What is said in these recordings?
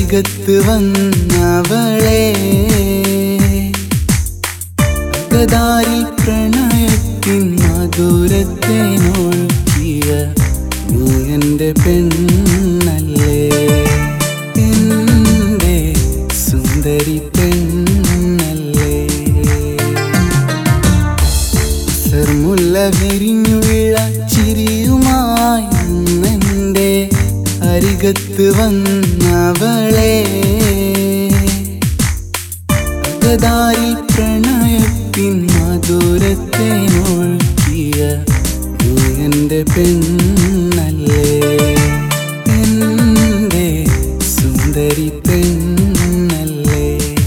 അരികത്ത് വന്നവളെ ഗദാരി പ്രണയത്തിൻ മധുരത്തെ നോക്കിയ നീ എൻ്റെ പെണ്ണല്ലേ എൻ്റെ സുന്ദരി പെണ്ണല്ലേ സർമുല്ല വിരിഞ്ഞു വീഴ ചിരിയുമായി നിന്നെൻ്റെ അരികത്ത് വന്നവളെ ഗദാരി പ്രണയത്തിൻ മധുരത്തെ നോക്കിയ നീ എൻ്റെ പെണ്ണല്ലേ എൻ്റെ സുന്ദരി പെണ്ണല്ലേ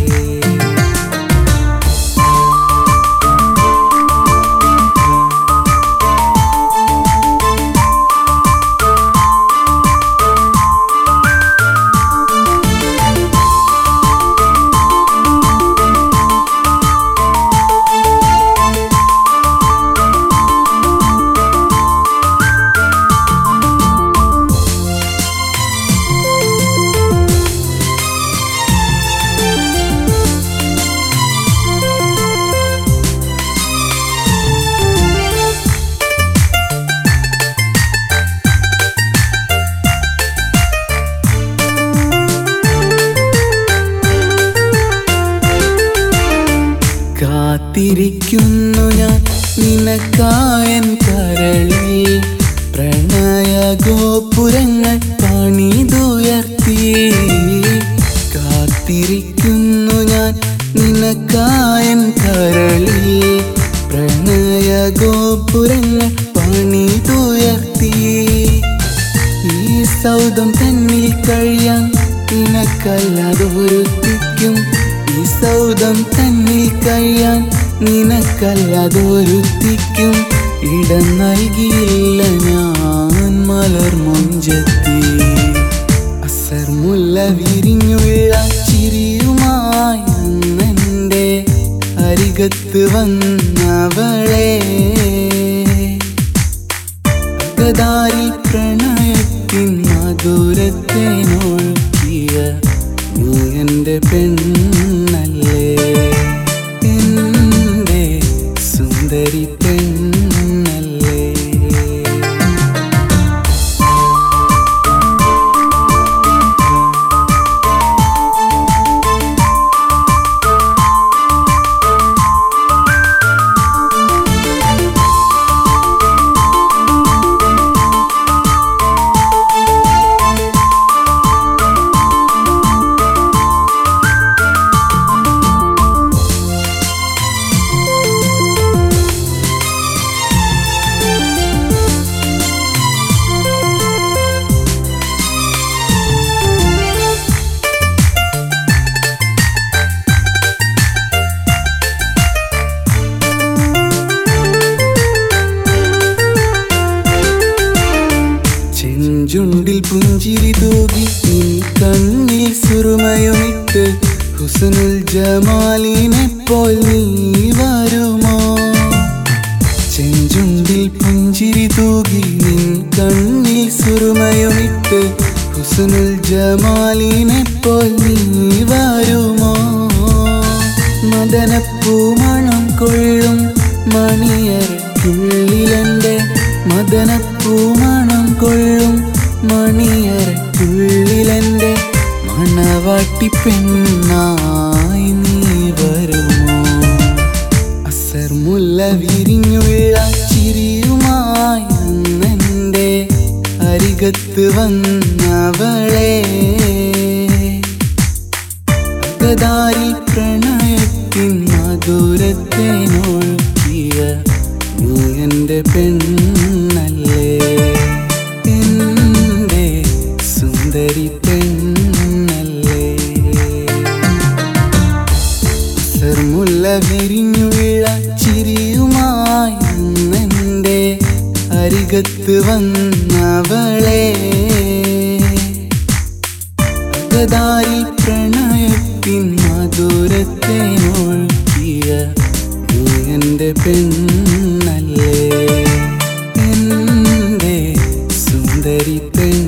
കാത്തിരിക്കുന്നു ഞാൻ നിനക്കായൻ കരളിൽ പ്രണയ ഗോപുരങ്ങൾ പണിതുയർത്തി കാത്തിരിക്കുന്നു ഞാൻ നിനക്കായൻ കരളിൽ പ്രണയ ഗോപുരങ്ങൾ പണിതുയർത്തി ഈ സൗദം തന്നിൽ കഴിയാൻ നിനക്കല്ലാതൊരുത്തിക്കും ഈ സൗദം തന്നിൽ കഴിയാൻ നിനക്കല്ലാതൊരുത്തിക്കും ഇടം നൽകിയില്ല ഞാൻ മലർ മുഞ്ചത്തി അസർ മുല്ല വിരിഞ്ഞുള്ള ചിരിയുമായി അന്നെൻ്റെ അരികത്ത് വന്നവളെ ഗദാരി പ്രണയത്തിൻ മധുരത്തെ നോക്കിയ നീ എൻ്റെ പെണ്ണല്ലേ എൻ്റെ സുന്ദരി പെണ്ണല്ലേ ചെഞ്ചുണ്ടിൽ പുഞ്ചിരി തൂകി നിൻ കണ്ണിൽ സുറുമയുമിട്ട് ഹുസനുൽ ജമാലിനെ പോൽ നീ വരുമോ ചെഞ്ചുണ്ടിൽ പുഞ്ചിരി തൂകി നിൻ കണ്ണിൽ സുറുമയുമിട്ട് ഹുസനുൽ ജമാലിനെ പോൽ നീ വരുമോ മദനപ്പൂമണം കൊള്ളും മണിയറയ്ക്കുള്ളിലെൻ്റെ മദനപ്പൂമണം കൊള്ളും മണിയറയ്ക്കുള്ളിലെൻ്റെ മണവാട്ടി പെണ്ണായി നീ വരുമോ അസർ മുല്ല വിരിഞ്ഞുള്ള ചിരിയുമായി അന്നെൻ്റെ അരികത്ത് വന്നവളെ ഗദാരി പ്രണയത്തിൻ മധുരത്തെ നോക്കിയ നീ എൻ്റെ പെണ്ണല്ലേ എൻ്റെ സുന്ദരി പെണ്ണല്ലേ സർമുല്ല വിരിഞ്ഞുള്ള ചിരിയുമായി അന്നെൻ്റെ അരികത്ത് വന്നവളെ ഗദാരി പ്രണയത്തിൻ മധുരത്തെ നോക്കിയ നീ എൻ്റെ പെണ്ണല്ലേ എൻ്റെ സുന്ദരി പെണ്ണല്ലേ